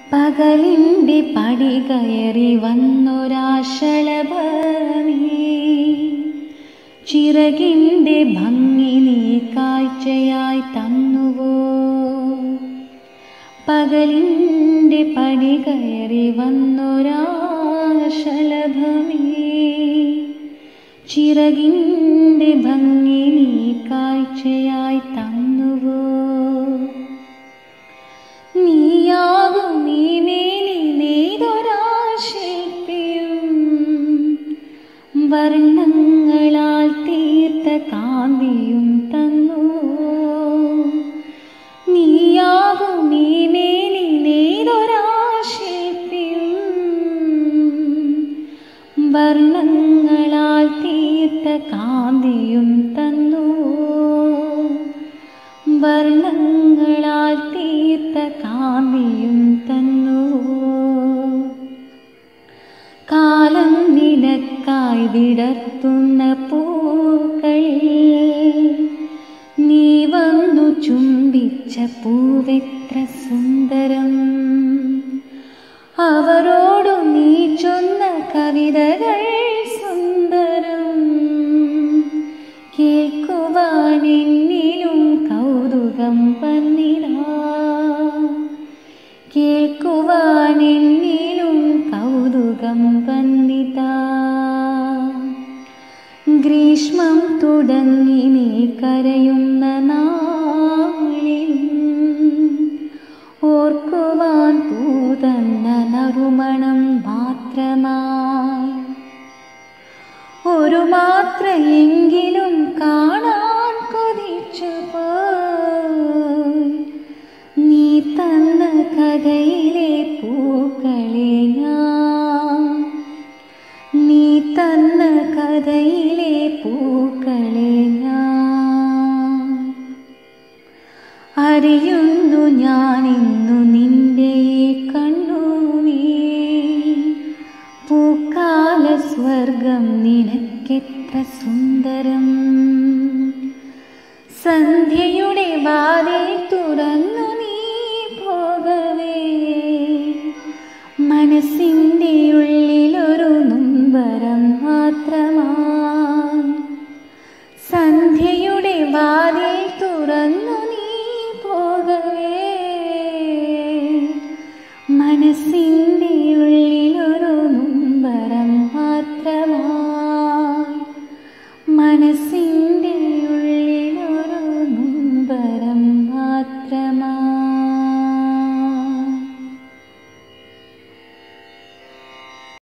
പകലിൻ്റെ പടി കയറി വന്നൊരാശളഭമേ ചിറകിൻ്റെ ഭംഗി നീ കാഴ്ചയായി തന്നുവോ പകലിൻ്റെ പടി കയറി വന്നൊരാശലഭമേ ചിറകിൻ്റെ ഭംഗി നീ കാഴ്ചയായി തന്നുവോ നീയാകും നീ മേനി നെയ്തൊരാശില്പിയും വർണ്ണങ്ങളാൽ തീർത്ത കാന്തിയും തന്നു നീയാകും നീ മേനി നെയ്തൊരാശില്പിയും വർണ്ണങ്ങളാൽ തീർത്ത കാന്തിയും തന്നു വർണ്ണങ്ങളാൽ തീർത്ത കാന്തിയും തന്നു കാലം നിനക്കായി വിടർത്തുന്ന പൂക്കൾ നീ വന്നു ചുംബിച്ച പൂവെത്ര സുന്ദരം അവരോടു നീ ചൊന്ന കവിതകൾ സുന്ദരം കേൾക്കുവാൻ എന്നിലും കൗതുകം വന്നിടാ കേൾക്കുവാൻ എന്നിലും കൗതുകം വന്നിതാ ഗ്രീഷ്മം തുടങ്ങി നീ കരയുന്ന നാളിലും ഓർക്കുവാൻ പൂതന്ന നറുമണം മാത്രമായി ഒരു മാത്രയെങ്കിലും കാണാൻ കൊതിച്ചു പോയി നീ തന്ന കഥയിലെ പൂക്കളെ ഞാൻ നീ തന്ന കഥയിലെ പൂ